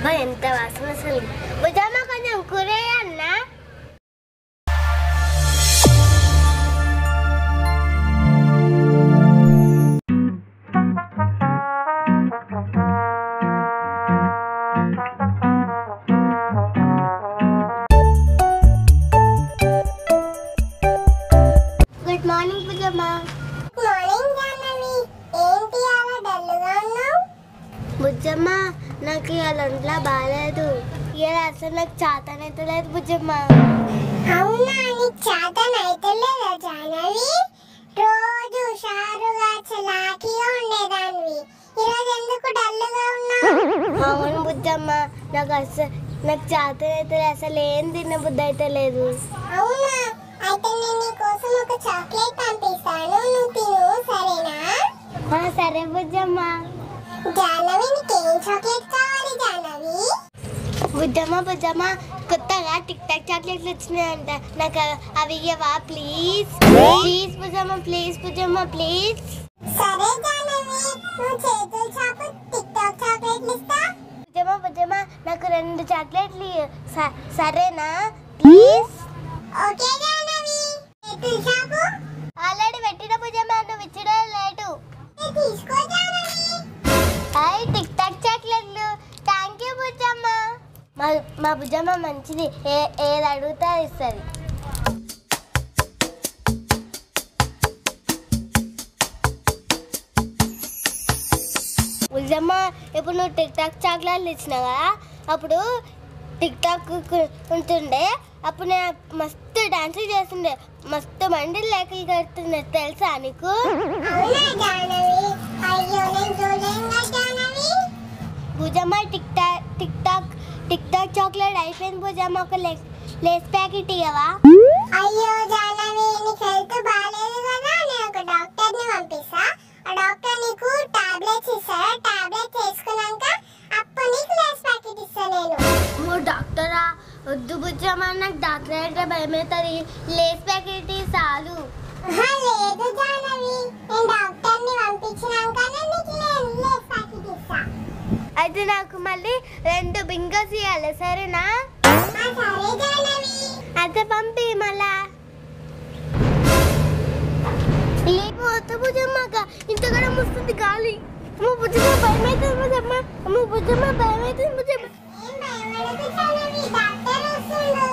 అబ్బా ఎంత వాసన అసలు బుజ్జమ్మ కొంచెం కూరే అన్నా good morning Bujjamma morning Jahnavi ఏంటి అలా డల్గా ఉన్నావు బుజ్జమ్మ నాకు ఇవాళ ఒంట్లో బాగాలేదు ఇవాళ అసలు నాకు చేతనైతే లేదు బుజ్జమ్మ అవునా నీకు చేతన అయితే లేదా జాహ్నవి రోజు షారుగా చలాకీగా ఉండేదానివి ఈరోజు ఎందుకు డల్గా ఉన్నావు అవును బుజ్జమ్మ నాకు అసలు నాకు చేతనైతే లేదు. అసలు ఏం తిన్న బుద్ధి అయితే లేదు అవునా అయితే నేను నీ కోసం ఒక చాక్లెట్ పంపిస్తాను నువ్వు తిను సరేనా ఆ, సరే బుజ్జమ్మ జాహ్నవి నీకేం చాక్లెట్ కావాలి జాహ్నవి బుజ్జమ్మ బుజ్జమ్మ కొత్తగా టిక్ టాక్ చాక్లెట్లు వచ్చినాయంట నాకు అవి ఇవ్వవా please please Bujjamma please Bujjamma please సరే జాహ్నవి నువ్వు చేతులు చాపు టిక్ టాక్ చాక్లెట్లు ఇస్తా బుజ్జమ్మ బుజ్జమ్మ నాకు రెండు చాక్లెట్లు ఇయ్యి. స- సరేనా ప్లీజ్ ఓకే జాహ్నవి చేతులు చాపు ఆల్రెడీ పెట్టిన బుజ్జమ్మ నువ్వు ఇచ్చడం లేటు ఇది తీసుకో జాహ్నవి హాయ్ టిక్ టాక్ చాక్లెట్లు థ్యాంక్ యూ బుజ్జమ్మ మా మా బుజ్జమ్మ మంచిది ఏ ఏది అడుగుతా ఇస్తుంది బుజ్జమ్మ ఇప్పుడు నువ్వు టిక్ టాక్ చాక్లెట్లు ఇచ్చినావు కదా అప్పుడు టిక్ టాక్ ఉంటుండే అప్పుడు నేను మస్తు డాన్స్ చేస్తుండే మస్తు మంది లేకలు కడుతుండే తెలుసా నీకు అవునా జాహ్నవి అయ్యో నేను చూడలేనుగా Jahnavi Bujjamma Tic Tac Tic Tac Tic Tac chocolate అయిపోయింది భుజమ్మ ఒక లేస్ లేస్ ప్యాకెట్ ఇవ్వవా అయ్యో జాహ్నవి నీకు హెల్త్ బాగాలేదు కదా నేను ఒక డాక్టర్ ని పంపిస్తా ఆ డాక్టర్ నీకు టాబ్లెట్స్ ఇస్తాడు టాబ్లెట్స్ వేసుకున్నాక అప్పుడు నీకు లేస్ ప్యాకెట్ ఇస్తా నేను ఓ డాక్టరా వద్దు భుజమ్మ నాకు డాక్టర్ అంటే భయం అవుతుంది లేస్ ప్యాకెట్ చాలు ఆహా, లేదు జాహ్నవి నేను డాక్టర్ ని పంపించినాకనే నీకు నేను లేస్ ప్యాకెట్ ఇస్తా అయితే నాకు మళ్ళీ రెండు బింగోస్ ఇవ్వాలి సరేనా ఆ, సరే జాహ్నవి అయితే పంపి మళ్ళా లేదు వద్దు భుజమ్మక ఇంతకన్నా ముస్తుంది గాలి అమ్మ భుజమ్మ భయం అవుతుంది భుజమ్మ అమ్మ భుజమ్మ భయం అవుతుంది భుజమ్మ ఏం భయపడకు జాహ్నవి డాక్టర్ వస్తుండు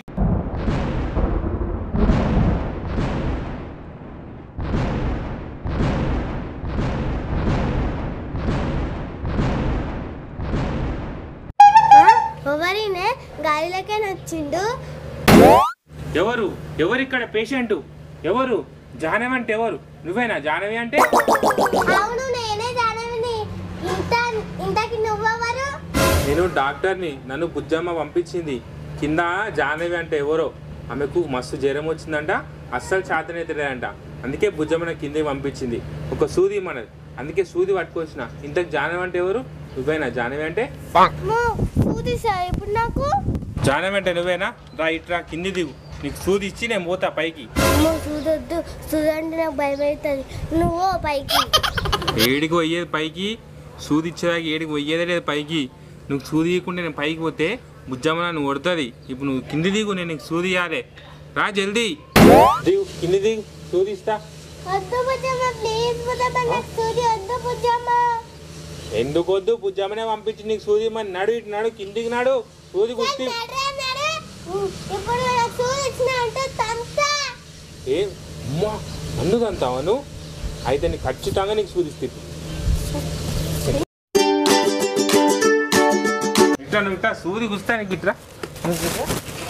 ఎవరినే గాలిలోకే నచ్చిండు ఎవరు ఎవరు ఇక్కడ పేషెంట్ ఎవరు జాహ్నవి అంటే ఎవరు నువ్వేనా జాహ్నవి అంటే అవును నేనే జానవిని ఇంత ఇంతకి నువ్వెవరు నేను డాక్టర్ని నన్ను బుజ్జమ్మ పంపించింది కింద జాహ్నవి అంటే ఎవరో ఆమెకు మస్తు జ్వరం వచ్చిందంట అస్సలు చేతనైతలేదంట అందుకే బుజ్జమ్మ నాకు కిందకి పంపించింది ఒక సూది మనది అందుకే సూది పట్టుకొచ్చిన ఇంతకు జాహ్నవి అంటే ఎవరు నువ్వేనా జాహ్నవి అంటే అమ్మో సూది సార్ ఇప్పుడు నాకు జాహ్నవి అంటే నువ్వేనా రా ఇట్రా కింది దిగు నీకు సూది ఇచ్చి నేను పోతా పైకి అమ్మో చూడొద్దు చూడండి నాకు భయం అవుతుంది నువ్వు పైకి ఏడికి పోయేది పైకి సూది ఇచ్చేదాకా ఏడికి పోయేదే లేదు పైకి నువ్వు సూది ఇవ్వకుండా నేను పైకి పోతే బుజ్జమ్మ నన్ను కొడుతుంది ఇప్పుడు నువ్వు కింది దిగు నేను నీకు సూది ఇవ్వాలి రా జల్దీ దిగు కింది దిగు సూది ఇస్తా వద్దు బుజ్జమ్మ ప్లీజ్ బుజ్జమ్మ నాకు సూది వద్దు బుజ్జమ్మ ఎందుకు వద్దు బుజ్జమ్మనే పంపించి నీకు సూది మరి నడు ఇటు నడు కిందికి నడు సూది కుస్తీ నడు, నడు. ఉమ్, ఇప్పుడు నాకు సూది ఇచ్చిన అంటే తంతా ఏ అమ్మా నన్ను తంతావా నువ్వు అయితే నీకు ఖచ్చితంగా నీకు సూదిస్తుంది ఇట్లా నువ్వు ఇట్లా సూది కుస్తా నీకు ఇట్లా నువ్వు ఇట్లా.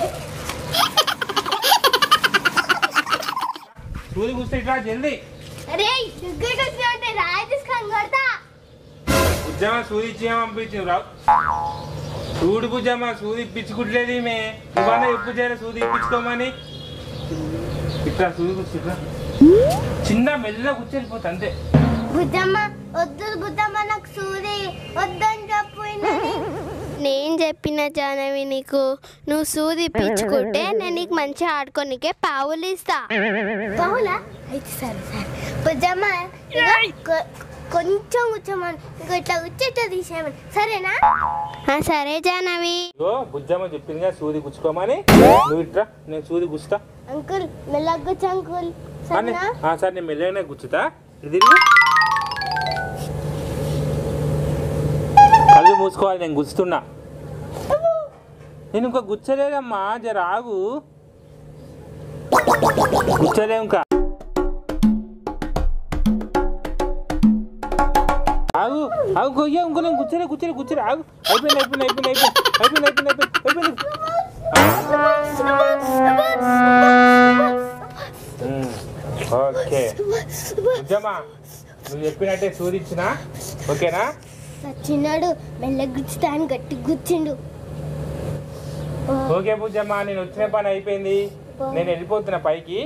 సూది కుస్తే ఇట్లా జల్దీ అరే దగ్గరికి వచ్చిన అంటే రాయి తీసుకొని కొడతా బుజ్జమ్మ సూది ఇచ్చి పంపించింది రావు చూడు బుజ్జమ్మ సూది ఇప్పించుకుంటలేదు ఈమె నువ్వన్నా ఎప్పుడు చేయలే సూది ఇప్పించుకోమని ఇట్లా సూది కూర్చో ఇట్లా చిన్న మెల్ల కూర్చొనిపోతా అంతే బుద్ధమ్మ వద్దు బుద్ధమ్మ నాకు సూది వద్దని చెప్పినది నేను చెప్పిన జానవి నీకు నువ్వు సూది ఇప్పించుకుంటే నేను నీకు మంచిగా ఆడుకోనికే పావులు ఇస్తా పావులా అయితే సరే సరే బుద్ధమ్మ ఇగో కొ- కొంచెం కూర్చోమని ఇంకా ఇట్లా కూర్చేట తీసేయమని సరేనా సరే జానవి ఇగో బుజ్జమ్మ చెప్పిందిగా సూది గుచ్చుకోమని నువ్వు ఇట్రా నేను సూది గుచ్చుతా అంకుల్ మెల్లగా కూర్చో అంకుల్ అని సరేనా ఆ, సరే నేను మెల్లగానే గుచ్చుతా ఇది తిరుగు. కళ్ళు మూసుకోవాలి నేను గుచ్చుతున్నా నేను ఇంకా గుచ్చలేదమ్మా జర ఆగు గుచ్చలే ఇంకా ఆగు ఆగు కొయ్య ఇంకో నేను గుచ్చలే గుచ్చలే గుచ్చలే ఆగు అయిపోయింది అయిపోయింది అయిపోయింది అయిపోయింది అయిపోయింది అయిపోయింది అయిపోయింది ఉమ్, ఓకే బుజ్జమ్మా నువ్వు చెప్పినట్టే సూది ఇచ్చినా ఓకేనా చిన్నాడు మెల్లగా గుచ్చుతాను గట్టి గుచ్చిండు ఓకే బుజ్జమ్మ నేను వచ్చిన పని అయిపోయింది నేను వెళ్ళిపోతున్నా పైకి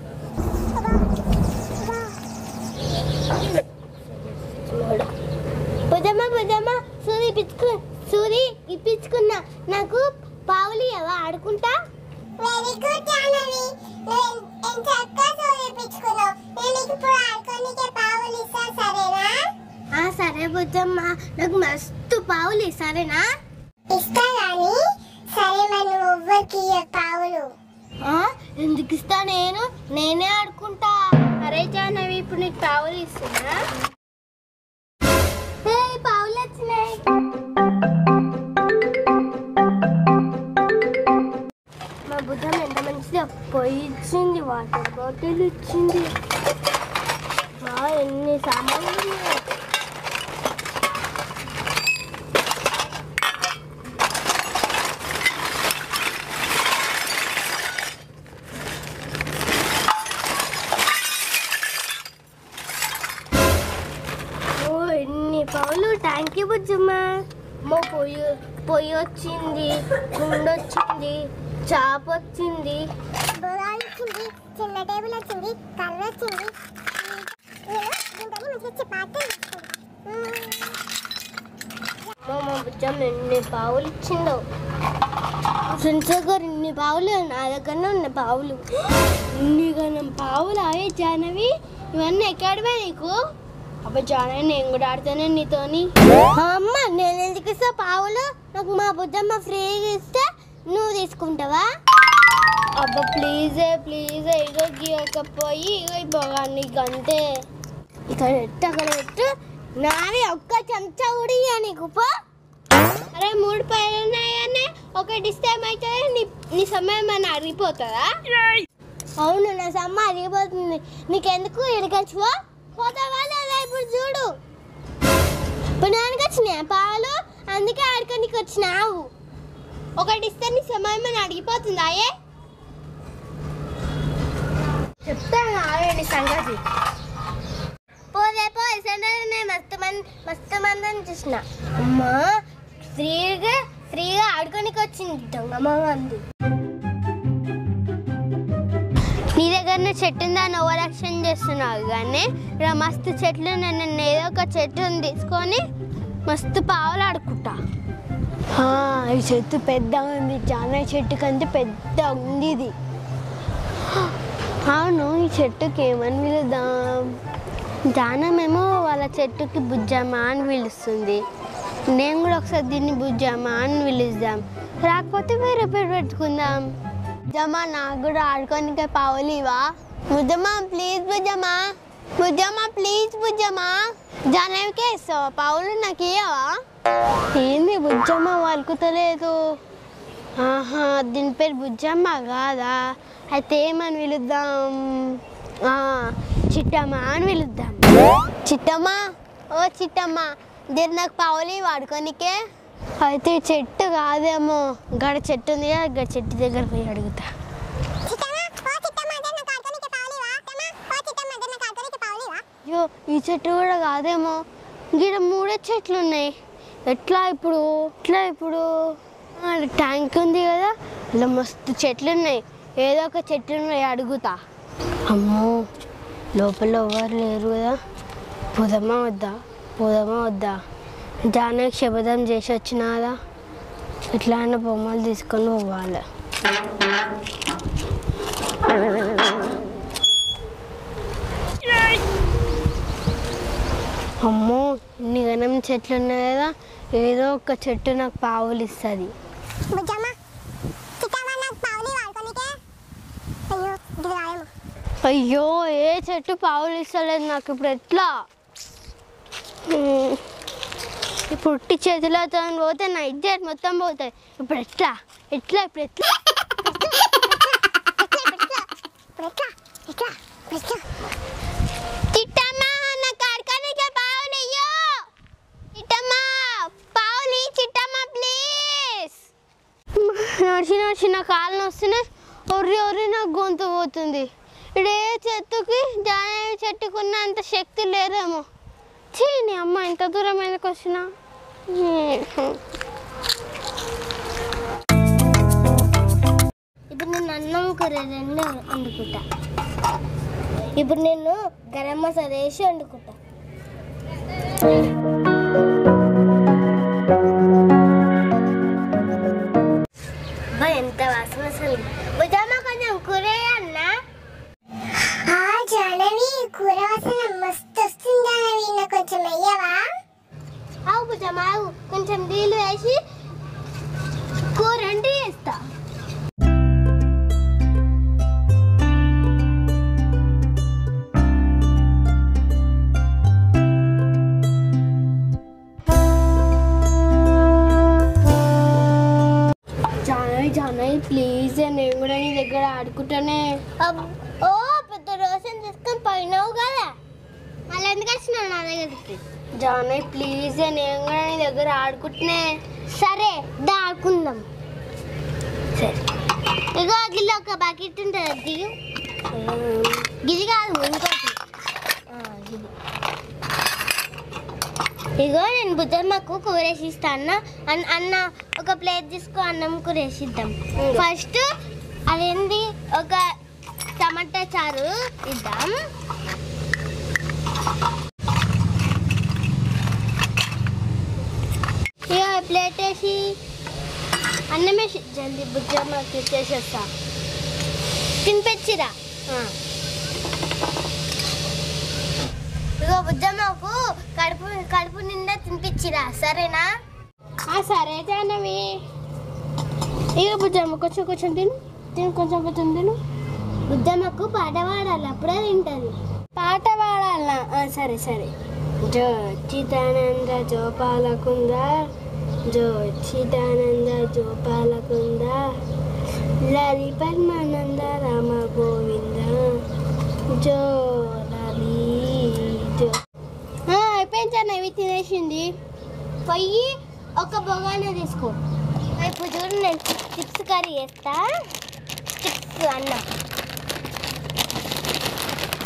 పుజమ్మ పుజమ్మ సూది ఇప్పించుకు సూది ఇప్పించుకున్నా నాకు పావులు ఎవ ఆడుకుంటా వెరీ గుడ్ జాహ్నవి నువ్వు ఎంత చక్కగా చదివించుకున్నావు నేను నీకు ఇప్పుడు ఆడుకోనికే పావులు ఇస్తా సరేనా ఆ సరే బుజ్జమ్మ నాకు మస్తు పావులు సరేనా ఇస్తా గాని సరే మరి నువ్వు ఎవ్వరికి ఇయ్యకు పావులు ఆ, ఎందుకు ఇస్తా నేను నేనే ఆడుకుంటా అరే జాహ్నవి ఇప్పుడు నీకు పావులు ఇస్తున్నా ఏయ్, పావులు వచ్చినాయి మా బుద్ధం ఎంత మంచిది పొయ్యి ఇచ్చింది వాటర్ బాటిల్ ఇచ్చింది ఆ, ఎన్ని సామాన్లు ఉన్నాయి. ఓ ఎన్ని పావులు థ్యాంక్ యూ బుజ్జమ్మ మా పొయ్యి పొయ్యి వచ్చింది కుండ వచ్చింది చాప వచ్చింది బొరాలు వచ్చింది చిన్న టేబుల్ వచ్చింది కర్ర వచ్చింది నేను దీంతో మంచిగా చపాతీ మా మా బుజ్జమ్మ ఎన్ని పావులు ఇచ్చిందో ఫ్రెండ్స్ దగ్గర ఇన్ని పావులు నా దగ్గరనే ఉన్న పావులు ఇన్ని గణం పావులు అవే జానవి ఇవన్నీ ఎక్కడమే నీకు అబ్బా జానవి నేను కూడా ఆడతానే నీతోని అమ్మ నేను ఎందుకు ఇస్తా పావులు నాకు మా బుజ్జమ్మ ఫ్రీగా ఇస్తే నువ్వు తీసుకుంటావా అబ్బా ప్లీజే ప్లీజే ఇగో గీయకపోయి ఇగో ఈ బాగా నీకు అంతే ఇక్కడ పెట్టు అక్కడ పెట్టు నావి ఒక్క చెంచా కూడా ఇయ్య నీకు పో అరే మూడు పైలు ఉన్నాయని ఒకటి ఇస్తే ఏమవుతుంది నీ నీ సమయం ఏమైనా అరిగిపోతుందా అవును నా సమ్మ అరిగిపోతుంది నీకెందుకు ఇడగచ్చువా పోతావా లేదా ఇప్పుడు చూడు ఇప్పుడు నాన్నకి వచ్చినాయి పాలు అందుకే ఆడుకోనికి వచ్చినావు ఒకటి ఇస్తే నీ సమయం ఏమైనా అడిగిపోతుందా ఏ చెప్తాను ఆగండి సంగతి పోదే పో సెంటర్ మస్తు మంది మస్తు మందిని చూసిన అమ్మా ఫ్రీగా ఫ్రీగా ఆడుకోనికి వచ్చింది దొంగమ్మ మంది నీ దగ్గర చెట్టు ఉందని ఓవరాక్షన్ చేస్తున్నావు కానీ ఇక్కడ మస్తు చెట్లు ఉన్నాయి. నేను ఏదో ఒక చెట్టుని తీసుకొని మస్తు పావులు ఆడుకుంటా ఈ చెట్టు పెద్ద ఉంది చాలా చెట్టు కంటే పెద్ద ఉంది ఇది అవును ఈ చెట్టుకి ఏమని పిలుద్దాం జానమేమో వాళ్ళ చెట్టుకి బుజ్జమ్మ అని పిలుస్తుంది నేను కూడా ఒకసారి దీన్ని బుజ్జమ్మ అని పిలుద్దాం రాకపోతే వేరే పేరు పెట్టుకుందాం బుజ్జమ్మ నాకు కూడా ఆడుకోనికే పావులివా బుజ్జమ్మ ప్లీజ్ బుజ్జమ్మ బుజ్జమ్మ ప్లీజ్ బుజ్జమ్మ జానవికే ఇస్తావా పావులు నాకు ఇయ్యవా ఏంది బుజ్జమ్మ వలుకుతలేదు ఆహా దీని పేరు బుజ్జమ్మ కాదా అయితే ఏమని పిలుద్దాం ఆ, చిట్టమ్మ అని పిలుద్దాం చిట్టమ్మ ఓ చిట్టమ్మ దీన్ని నాకు పావులి వాడుకోనికే అయితే ఈ చెట్టు కాదేమో గడ చెట్టు ఉంది కదా గడ చెట్టు దగ్గర పోయి అడుగుతా చిట్టమ్మ ఓ చిట్టమ్మ అదే నాకు ఆడుకోనికే పావులివా చిట్టమ్మ ఓ చిట్టమ్మ అదే నాకు ఆడుకోనికే పావులివా అయ్యో ఈ చెట్టు కూడా కాదేమో ఇక్కడ మూడే చెట్లు ఉన్నాయి ఎట్లా ఇప్పుడు ఎట్లా ఇప్పుడు ఆ, ట్యాంక్ ఉంది కదా ఇలా మస్తు చెట్లు ఉన్నాయి ఏదో ఒక చెట్లు ఉన్నాయి అడుగుతా అమ్మో లోపల ఎవరు లేరు కదా పోదామా వద్దా పోదామా వద్దా జానకి శబదం చేసి వచ్చిన కదా ఎట్లా అయినా బొమ్మలు తీసుకొని పోవాలి అమ్మో ఇన్ని గనం చెట్లు ఉన్నాయి కదా ఏదో ఒక చెట్టు నాకు పావులు ఇస్తుంది బుజ్జమ్మ చిట్టమ్మ నాకు పావుని వాడుకోనికే అయ్యో ఇది రాయమ్మ అయ్యో ఏ చెట్టు పావులు ఇస్తలేదు నాకు ఇప్పుడు ఎట్లా ఉమ్, ఇప్పుడు ఉట్టి చేతులతో పోతే నా ఇజ్జత్ మొత్తం పోతాయి ఇప్పుడు ఎట్లా ఎట్లా ఇప్పుడు ఎట్లా ఇప్పుడు ఎట్లా ఎట్లా ఇప్పుడు ఎట్లా చిట్టమ్మా నా కాడకానికి పావులు ఇయ్యో చిట్టమ్మా పావులు చిట్టమ్మా ప్లీజ్ నడిచి నడిచి నా కాళ్ళు వస్తున్నాయి ఒర్రి ఒర్రి నాకు గొంతు పోతుంది ఇడే చెట్టుకి జానవి చెట్టుకున్న అంత శక్తి లేదేమో చీ నీ అమ్మ ఇంత దూరం ఎందుకు వచ్చినా ఇప్పుడు నేను అన్నం కూర రెండు వండుకుంటా ఇప్పుడు నేను గరం మసాలా వేసి వండుకుంటా బా, ఎంత వాసన వస్తుంది బుజమ్మ కొంచెం కూర అన్నా ఆ జానవి కూర వాసన మస్తు వస్తుంది జానవి నాకు కొంచెం వెయ్యవా ఆవు బుజమ్మ ఆవు కొంచెం నీళ్ళు వేసి కూర అంటే వేస్తా జానవి జానవి ప్లీజ్ నేను కూడా నీ దగ్గర ఆడుకుంటానే ఓ పెద్ద రోషన్ తీసుకొని పోయినావు కదా మళ్ళీ ఎందుకు వచ్చినావు నా దగ్గరికి జానవి ప్లీజ్ నేను కూడా నీ దగ్గర ఆడుకుంటున్నా సరే దా ఆడుకుందాం సరే ఇగో గిల్లి ఒక బకెట్ ఉంటుంది అది దిగు గిది కాదు ఇంకోటి ఆ, గిది ఇగో నేను బుద్ధమ్మకు కూర వేసిస్తా అన్న అన్న- అన్న ఒక ప్లేట్ తీసుకో అన్నం కూర వేసిద్దాం ఫస్ట్ అదేంది ఒక టమాటా చారు ఇద్దాం ఇక ప్లేట్ వేసి అన్నం వేసి జల్దీ బుజ్జమ్మకి చేసేస్తా తినిపించిరా ఇగో బుజ్జమ్మకు కడుపు కడుపు నిండా తినిపించిరా సరేనా సరే జానవి ఇక బుజ్జమ్మ కొంచెం కొంచెం తిను తిను కొంచెం కొంచెం తిను బుజ్జమ్మకు పాట పాడాలి అప్పుడే తింటుంది పాట పాడాలా ఆ, సరే సరే జో చిదానంద జోపాలకుంద జో చిదానంద జోపాలకుంద లలి పద్మానంద రామ గోవింద జో లలి జో ఆ, అయిపోయింది చాన్న ఇవి తినేసింది పోయి ఒక బొగానే తీసుకో ఇప్పుడు చూడు నేను చిప్స్ కర్రీ వేస్తా చిప్స్ అన్నం